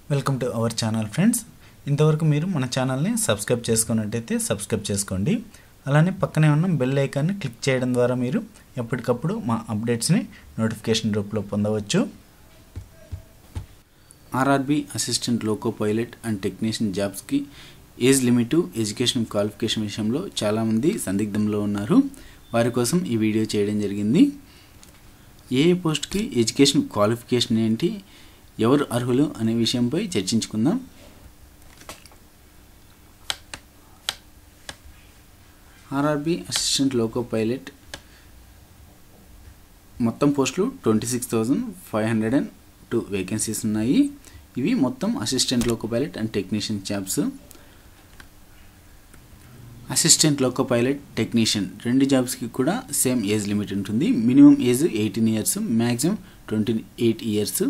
welcome to our channel friends ఇంతవరకు మీరు మన ఛానల్ని సబ్స్క్రైబ్ చేసుకున్నట్టయితే సబ్స్క్రైబ్ చేసుకోండి అలానే పక్కనే ఉన్న బెల్ ఐకాన్ని క్లిక్ చేయడం ద్వారా మీరు ఎప్పటికప్పుడు మా అప్డేట్స్ని నోటిఫికేషన్ రూపంలో పొందవచ్చు RRB assistant loco pilot and technician జాబ్స్కి ఏజ్ లిమిట్ ఎడ్యుకేషన్ క్వాలిఫికేషన్ విషయంలో చాలామంది సందిగ్ధంలో ఉన్నారు వారి కోసం ఈ వీడియో చేయడం జరిగింది ఏ ఏ పోస్ట్కి ఎడ్యుకేషన్ క్వాలిఫికేషన్ ఏంటి ఎవరు అర్హులు అనే విషయంపై చర్చించుకుందాం ఆర్ఆర్బి అసిస్టెంట్ లోకో పైలట్ మొత్తం పోస్టులు twenty six thousand five hundred and two vacancies ఉన్నాయి ఇవి మొత్తం assistant loco pilot and technician jobs assistant loco pilot technician రెండు జాబ్స్కి కూడా సేమ్ ఏజ్ లిమిట్ ఉంటుంది minimum age eighteen years maximum twenty eight years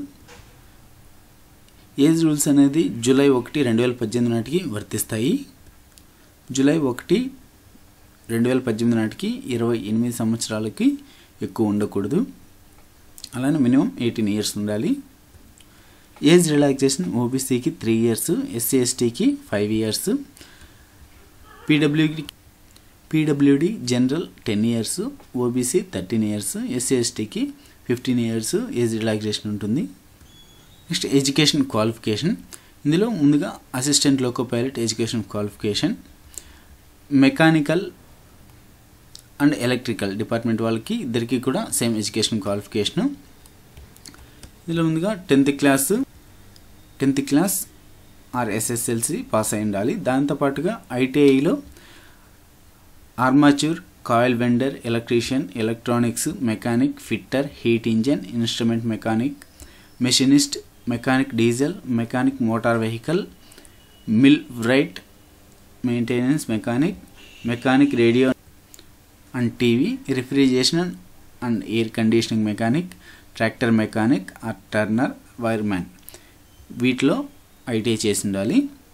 age rules అనేది July ఒకటి రెండు వేల పద్దెనిమిది నాటికి వర్తిస్తాయి జూలై ఒకటి రెండు వేల పద్దెనిమిది నాటికి ఇరవై ఎనిమిది సంవత్సరాలకి ఎక్కువ ఉండకూడదు అలానే మినిమం ఎయిటీన్ ఇయర్స్ ఉండాలి ఏజ్ రిలాక్సేషన్ ఓబీసీకి త్రీ ఇయర్స్ ఎస్సీ ఎస్టీకి five years PWD PWD general ten years OBC thirteen years SC ఎస్టీకి ఫిఫ్టీన్ ఇయర్స్ ఏజ్ రిలాక్సేషన్ ఉంటుంది నెక్స్ట్ ఎడ్యుకేషన్ క్వాలిఫికేషన్ ఇందులో ముందుగా assistant loco pilot education qualification mechanical and electrical department వాళ్ళకి ఇద్దరికి కూడా same education qualification ఇందులో ముందుగా tenth class tenth class or SSLC pass అయి ఉండాలి దాంతోపాటుగా ఐటీఐలో armature coil winder electrician electronics mechanic fitter heat engine instrument mechanic machinist mechanic diesel mechanic motor vehicle millwright maintenance mechanic mechanic radio and TV refrigeration and air conditioning mechanic tractor mechanic or turner wireman వీటిలో ITI చేసి ఉండాలి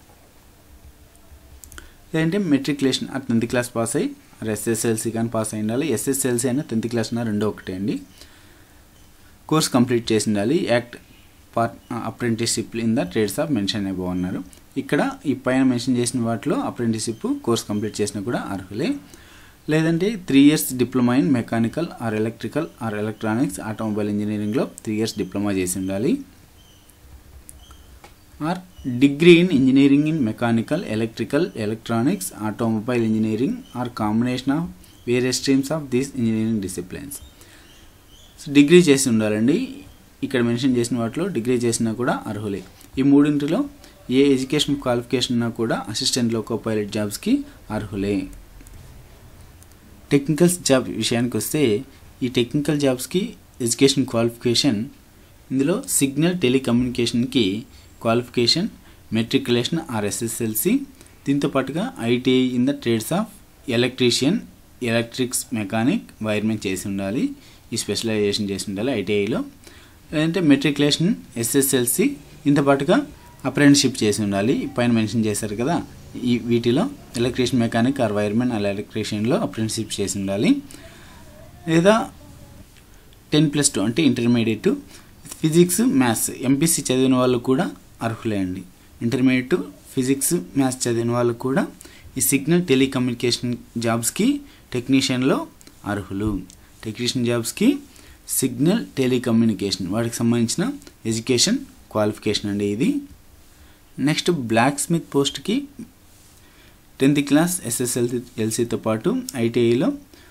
లేదంటే matriculation ఆ tenth class pass అయ్యి or SSLC కానీ pass అయి ఉండాలి SSLC అయినా టెన్త్ క్లాస్ అయినా రెండో ఒకటే అండి కోర్స్ కంప్లీట్ చేసి ఉండాలి act part apprenticeship in the trades of mention అయిపో అన్నారు ఇక్కడ ఈ పైన మెన్షన్ చేసిన వాటిలో అప్రెంటిస్షిప్ కోర్స్ కంప్లీట్ చేసిన కూడా అర్హులే లేదంటే three years diploma in mechanical or electrical or electronics automobile ఇంజనీరింగ్లో త్రీ ఇయర్స్ డిప్లొమా చేసి ఉండాలి or degree in engineering in mechanical electrical electronics automobile engineering or combination of various streams of these engineering disciplines so degree చేసి ఉండాలండి ఇక్కడ mention చేసిన వాటిలో degree చేసినా కూడా అర్హులే ఈ మూడింటిలో ఏ ఎడ్యుకేషన్ క్వాలిఫికేషన్ ఉన్నా కూడా అసిస్టెంట్ లోకో పైలట్ జాబ్స్కి అర్హులే టెక్నికల్ జాబ్ విషయానికి వస్తే ఈ టెక్నికల్ జాబ్స్కి ఎడ్యుకేషన్ క్వాలిఫికేషన్ ఇందులో సిగ్నల్ టెలికమ్యూనికేషన్కి క్వాలిఫికేషన్ మెట్రికులేషన్ ఆర్ ఎస్ఎస్ఎల్సి దీంతో పాటుగా ITI in the trades of electrician electrics mechanic wiremen చేసి ఉండాలి ఈ స్పెషలైజేషన్ చేసి ఉండాలి ఐటీఐలో లేదంటే మెట్రికులేషన్ ఎస్ఎస్ఎల్సి దీంతో పాటుగా అప్రెంటిషిప్ చేసి ఉండాలి పైన మెన్షన్ చేశారు కదా ఈ వీటిలో ఎలక్ట్రీషియన్ మెకానిక్ ఆర్ వైర్మెన్ అలా ఎలక్ట్రీషియన్లో అప్రెంటిషిప్ చేసి ఉండాలి లేదా టెన్ ప్లస్ టూ అంటే ఇంటర్మీడియట్ ఫిజిక్స్ మ్యాథ్స్ ఎంపీసీ చదివిన వాళ్ళు కూడా అర్హులే అండి ఇంటర్మీడియట్ ఫిజిక్స్ మ్యాథ్స్ చదివిన వాళ్ళు కూడా ఈ సిగ్నల్ టెలికమ్యూనికేషన్ జాబ్స్కి టెక్నీషియన్లో అర్హులు టెక్నీషియన్ జాబ్స్కి సిగ్నల్ టెలికమ్యూనికేషన్ వాటికి సంబంధించిన ఎడ్యుకేషన్ క్వాలిఫికేషన్ అండి ఇది నెక్స్ట్ బ్లాక్ స్మిత్ పోస్ట్కి టెన్త్ క్లాస్ ఎస్ఎస్ఎల్సి ఎల్సీతో పాటు ఐటీఐలో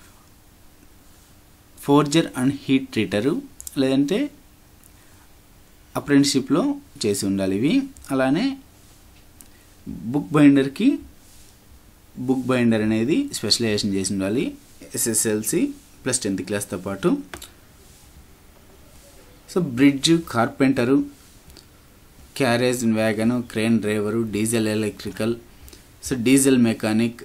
ఫోర్జర్ అండ్ హీట్ ట్రీటరు లేదంటే అప్రెంటిషిప్లో చేసి ఉండాలి ఇవి అలానే బుక్ బైండర్కి బుక్ బైండర్ అనేది స్పెషలైజేషన్ చేసి ఉండాలి ఎస్ఎస్ఎల్సి ప్లస్ టెన్త్ క్లాస్తో పాటు so bridge carpenter carriage wagon crane driver diesel electrical so diesel mechanic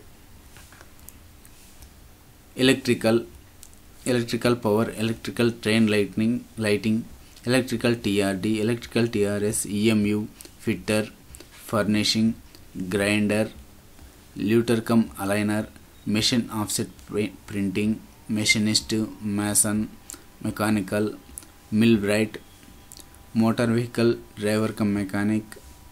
electrical electrical power electrical train lightning lighting electrical TRD electrical TRS EMU fitter furnishing grinder looter cum aligner machine offset printing machinist mason mechanical mill bright motor vehicle driver cum mechanic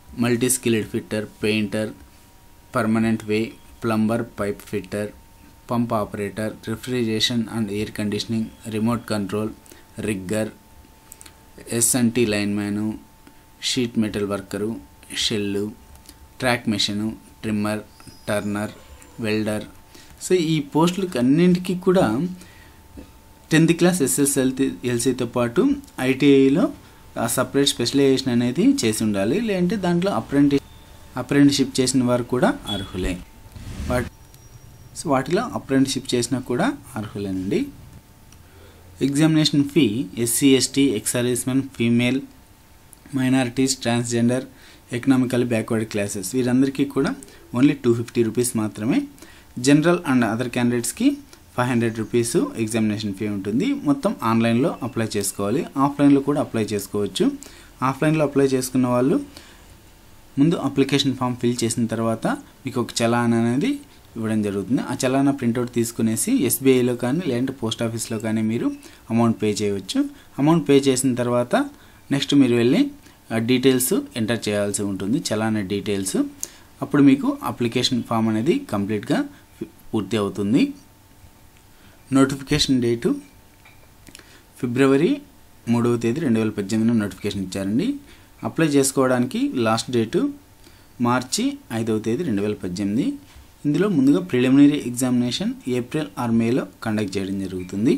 multi skilled fitter painter permanent way plumber pipe fitter pump operator refrigeration and air conditioning remote control rigger SNT lineman sheet metal worker shell track machine trimmer turner welder so ఈ పోస్టులకు అన్నింటికి కూడా tenth class ఎస్ఎస్ఎల్టీ ఎల్సీతో పాటు ఐటీఐలో separate specialisation అనేది చేసి ఉండాలి లేదంటే దాంట్లో అప్రెంటిస్ అప్రెంటిషిప్ చేసిన వారు కూడా అర్హులే వాటి సో వాటిలో అప్రెంటిషిప్ చేసినా కూడా అర్హులేనండి examination fee SC ST ex servicemen female minorities transgender economical backward classes వీరందరికీ కూడా ఓన్లీ టూ ఫిఫ్టీ రూపీస్ మాత్రమే జనరల్ అండ్ అదర్ క్యాండిడేట్స్కి five hundred rupees examination fee ఉంటుంది మొత్తం ఆన్లైన్లో అప్లై చేసుకోవాలి ఆఫ్లైన్లో కూడా అప్లై చేసుకోవచ్చు ఆఫ్లైన్లో అప్లై చేసుకున్న వాళ్ళు ముందు అప్లికేషన్ ఫామ్ ఫిల్ చేసిన తర్వాత మీకు ఒక చలాన్ అనేది ఇవ్వడం జరుగుతుంది ఆ చలానా ప్రింట్అవుట్ తీసుకునేసి ఎస్బీఐలో కానీ లేదంటే పోస్ట్ ఆఫీస్లో కానీ మీరు అమౌంట్ పే చేయవచ్చు అమౌంట్ పే చేసిన తర్వాత నెక్స్ట్ మీరు వెళ్ళి డీటెయిల్స్ ఎంటర్ చేయాల్సి ఉంటుంది చలానా డీటెయిల్స్ అప్పుడు మీకు అప్లికేషన్ ఫామ్ అనేది కంప్లీట్గా పూర్తి అవుతుంది నోటిఫికేషన్ డేటు ఫిబ్రవరి మూడవ తేదీ రెండు వేల పద్దెనిమిదిన నోటిఫికేషన్ ఇచ్చారండి అప్లై చేసుకోవడానికి లాస్ట్ డేటు మార్చి ఐదవ తేదీ రెండు వేల పద్దెనిమిది ఇందులో ముందుగా ప్రిలిమినరీ ఎగ్జామినేషన్ ఏప్రిల్ ఆర్ మేలో కండక్ట్ చేయడం జరుగుతుంది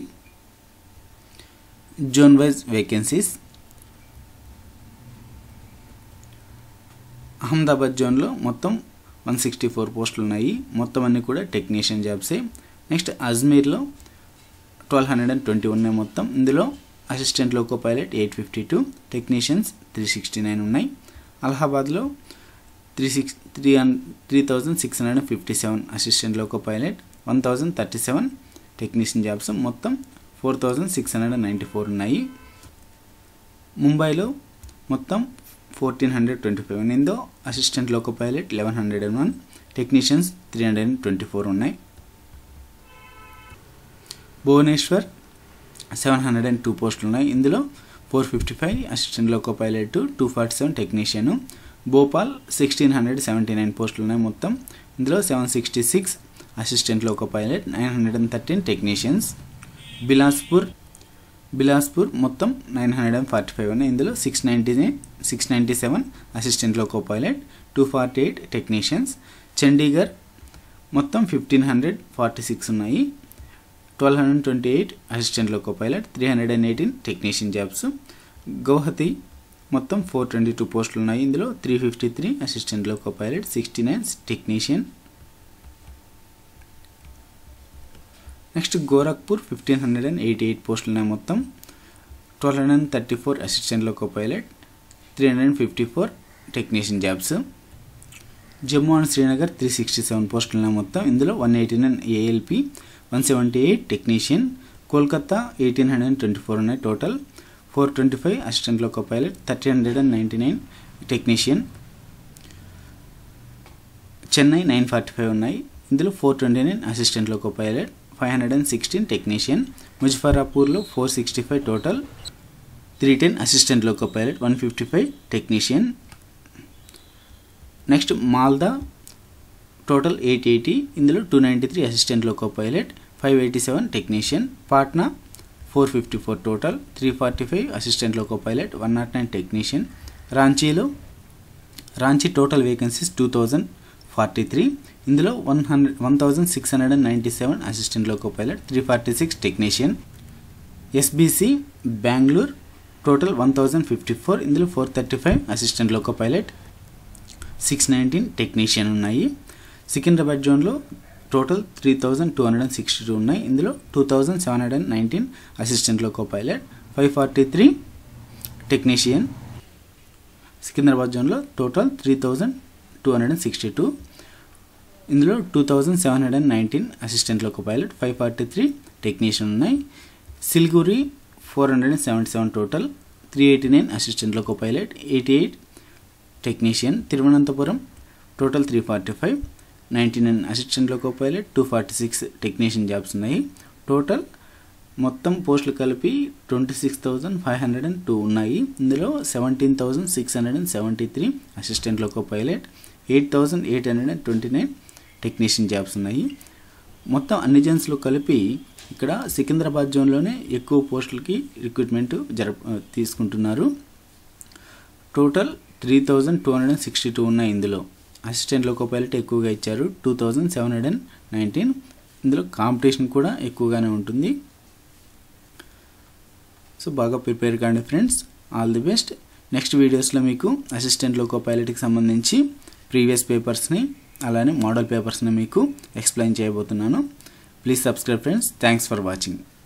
జోన్ వైజ్ వేకెన్సీస్ అహ్మదాబాద్ జోన్లో మొత్తం వన్ సిక్స్టీ ఫోర్ పోస్టులు ఉన్నాయి మొత్తం అన్నీ కూడా టెక్నీషియన్ జాబ్సే నెక్స్ట్ అజ్మీర్లో ట్వెల్వ్ హండ్రెడ్ అండ్ ట్వంటీ ఉన్నాయి మొత్తం ఇందులో assistant loco pilot eight fifty two technicians three sixty nine ఉన్నాయి అలహాబాద్లో three six three hundred three thousand six hundred fifty seven assistant loco pilot one thousand thirty seven technician jobs మొత్తం four thousand six hundred and ninety four ఉన్నాయి ముంబైలో మొత్తం fourteen hundred twenty five ఇందో assistant loco pilot eleven hundred and one technicians three hundred and twenty four ఉన్నాయి Bhubaneswar seven hundred and two పోస్టులు ఉన్నాయి ఇందులో four fifty five assistant loco pilot two forty seven technician Bhopal sixteen hundred seventy nine పోస్టులు ఉన్నాయి మొత్తం ఇందులో seven sixty six assistant loco pilot nine hundred and thirteen technicians Bilaspur Bilaspur మొత్తం nine hundred and forty five ఉన్నాయి ఇందులో six ninety six ninety seven assistant loco pilot two forty eight technicians Chandigarh మొత్తం fifteen hundred forty six ఉన్నాయి twelve hundred twenty eight assistant loco pilot three hundred and eighteen technician jobs Guwahati మొత్తం four twenty two పోస్టులు ఉన్నాయి ఇందులో three fifty three assistant loco pilot sixty nine technician next Gorakhpur fifteen hundred and eighty eight పోస్టులు ఉన్నాయి మొత్తం twelve hundred and thirty four assistant loco pilot three hundred and fifty four technician jobs Jammu and Srinagar three sixty seven పోస్టులు ఉన్నాయి మొత్తం ఇందులో one eighty nine ALP one seventy eight technician Kolkata eighteen hundred and twenty four ఉన్నాయి total four twenty five assistant loco pilot thirty hundred and ninety nine technician Chennai nine forty five ఉన్నాయి ఇందులో four twenty nine assistant loco pilot five hundred and sixteen technician ముజఫరాపూర్లో four sixty five total three ten assistant loco pilot one fifty five technician next Malda total eight eighty ఇందులో two ninety three assistant loco pilot five eighty seven technician Patna four fifty four total three forty five assistant loco pilot one not nine technician రాంచీలో Ranchi total vacancies two thousand forty three ఇందులో one hundred one thousand six hundred and ninety seven assistant loco pilot three forty six technician SBC Bengaluru total one thousand fifty four ఇందులో four thirty five assistant loco pilot six nineteen technician ఉన్నాయి సికింద్రాబాద్ జోన్లో total three thousand two hundred and sixty two ఉన్నాయి ఇందులో two thousand seven hundred and nineteen assistant loco pilot five forty three technician Secunderabad జోన్లో total three thousand two hundred and sixty two ఇందులో two thousand seven hundred and nineteen assistant loco pilot five forty three technician ఉన్నాయి Siliguri four hundred and seventy seven total three eighty nine assistant loco pilot eighty eight technician Thiruvananthapuram total three forty five ninety nine assistant loco pilot two forty six technician jobs ఉన్నాయి total మొత్తం పోస్టులు కలిపి twenty six thousand five hundred and two ఉన్నాయి ఇందులో seventeen thousand six hundred and seventy three assistant loco pilot eight thousand eight hundred and twenty nine technician jobs ఉన్నాయి మొత్తం అన్ని జెన్స్లో కలిపి ఇక్కడ సికింద్రాబాద్ జోన్లోనే ఎక్కువ పోస్టులకి రిక్రూట్మెంట్ జరప తీసుకుంటున్నారు total three thousand two hundred and sixty two ఉన్నాయి ఇందులో అసిస్టెంట్ లోకో పైలట్ ఎక్కువగా ఇచ్చారు two thousand seven hundred and nineteen ఇందులో కాంపిటీషన్ కూడా ఎక్కువగానే ఉంటుంది సో బాగా ప్రిపేర్ కాండి friends all the best next వీడియోస్లో మీకు అసిస్టెంట్ లోకో పైలట్కి సంబంధించి ప్రీవియస్ పేపర్స్ని అలానే మోడల్ పేపర్స్ని మీకు ఎక్స్ప్లెయిన్ చేయబోతున్నాను please subscribe friends thanks for watching